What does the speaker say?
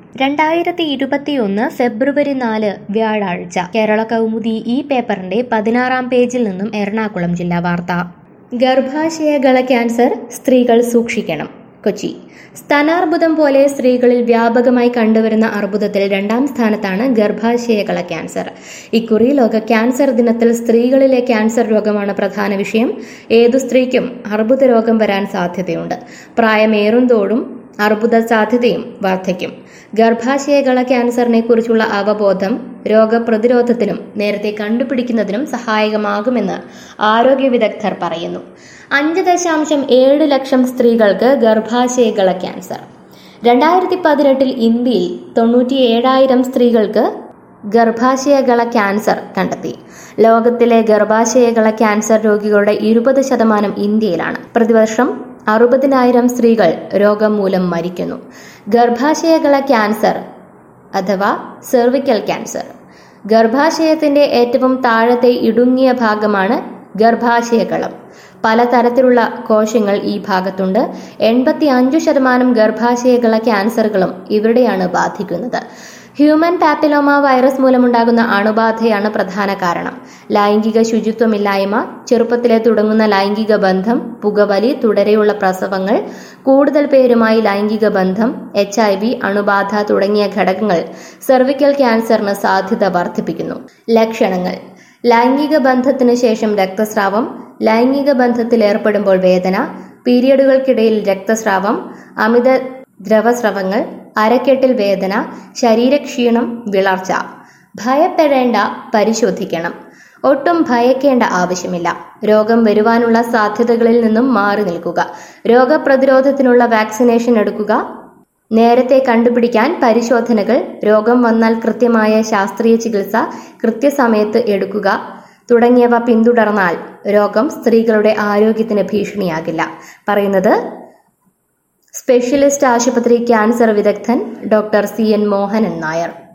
രണ്ടായിരത്തി ഇരുപത്തിയൊന്ന് ഫെബ്രുവരി നാല് വ്യാഴാഴ്ച കേരള കൗമുദി ഈ പേപ്പറിന്റെ പതിനാറാം പേജിൽ നിന്നും എറണാകുളം ജില്ലാ വാർത്ത ഗർഭാശയകള ക്യാൻസർ സ്ത്രീകൾ സൂക്ഷിക്കണം കൊച്ചി സ്തനാർബുദം പോലെ സ്ത്രീകളിൽ വ്യാപകമായി കണ്ടുവരുന്ന അർബുദത്തിൽ രണ്ടാം സ്ഥാനത്താണ് ഗർഭാശയകള ക്യാൻസർ ഇക്കുറി ലോക ക്യാൻസർ ദിനത്തിൽ സ്ത്രീകളിലെ ക്യാൻസർ രോഗമാണ് പ്രധാന വിഷയം ഏതു സ്ത്രീക്കും അർബുദ രോഗം വരാൻ സാധ്യതയുണ്ട് പ്രായമേറുന്തോറും അർബുദ സാധ്യതയും വർദ്ധിക്കും ഗർഭാശയകള ക്യാൻസറിനെ കുറിച്ചുള്ള അവബോധം രോഗപ്രതിരോധത്തിനും നേരത്തെ കണ്ടുപിടിക്കുന്നതിനും സഹായകമാകുമെന്ന് ആരോഗ്യ വിദഗ്ധർ പറയുന്നു അഞ്ച് ദശാംശം ഏഴ് ലക്ഷം സ്ത്രീകൾക്ക് ഗർഭാശയകള ക്യാൻസർ രണ്ടായിരത്തി പതിനെട്ടിൽ ഇന്ത്യയിൽ തൊണ്ണൂറ്റിയേഴായിരം സ്ത്രീകൾക്ക് ഗർഭാശയകള ക്യാൻസർ കണ്ടെത്തി ലോകത്തിലെ ഗർഭാശയകള ക്യാൻസർ രോഗികളുടെ ഇരുപത് ശതമാനം ഇന്ത്യയിലാണ് പ്രതിവർഷം അറുപതിനായിരം സ്ത്രീകൾ രോഗം മൂലം മരിക്കുന്നു ഗർഭാശയകള ക്യാൻസർ അഥവാ സെർവിക്കൽ ക്യാൻസർ ഗർഭാശയത്തിന്റെ ഏറ്റവും താഴത്തെ ഇടുങ്ങിയ ഭാഗമാണ് ഗർഭാശയകളം പലതരത്തിലുള്ള കോശങ്ങൾ ഈ ഭാഗത്തുണ്ട് എൺപത്തി അഞ്ചു ശതമാനം ഗർഭാശയകള ക്യാൻസറുകളും ഇവിടെയാണ് ബാധിക്കുന്നത് ഹ്യൂമൻ പാപ്പിലോമ വൈറസ് മൂലമുണ്ടാകുന്ന അണുബാധയാണ് പ്രധാന കാരണം ലൈംഗിക ശുചിത്വമില്ലായ്മ ചെറുപ്പത്തിലെ തുടങ്ങുന്ന ലൈംഗിക ബന്ധം പുകവലി തുടരെയുള്ള പ്രസവങ്ങൾ കൂടുതൽ പേരുമായി ലൈംഗിക ബന്ധം എച്ച് ഐ വി അണുബാധ തുടങ്ങിയ ഘടകങ്ങൾ സെർവിക്കൽ ക്യാൻസറിന് സാധ്യത വർദ്ധിപ്പിക്കുന്നു ലക്ഷണങ്ങൾ ലൈംഗിക ബന്ധത്തിന് ശേഷം രക്തസ്രാവം ലൈംഗിക ബന്ധത്തിൽ ഏർപ്പെടുമ്പോൾ വേദന പീരിയഡുകൾക്കിടയിൽ രക്തസ്രാവം അമിത ദ്രവസ്രവങ്ങൾ അരക്കെട്ടിൽ വേദന ശരീരക്ഷീണം വിളർച്ച ഭയപ്പെടേണ്ട പരിശോധിക്കണം ഒട്ടും ഭയക്കേണ്ട ആവശ്യമില്ല രോഗം വരുവാനുള്ള സാധ്യതകളിൽ നിന്നും മാറി നിൽക്കുക രോഗപ്രതിരോധത്തിനുള്ള വാക്സിനേഷൻ എടുക്കുക നേരത്തെ കണ്ടുപിടിക്കാൻ പരിശോധനകൾ രോഗം വന്നാൽ കൃത്യമായ ശാസ്ത്രീയ ചികിത്സ കൃത്യസമയത്ത് എടുക്കുക തുടങ്ങിയവ പിന്തുടർന്നാൽ രോഗം സ്ത്രീകളുടെ ആരോഗ്യത്തിന് ഭീഷണിയാകില്ല പറയുന്നത് സ്പെഷ്യലിസ്റ്റ് ആശുപത്രി ക്യാൻസർ വിദഗ്ധൻ doctor C N Mohanan Nair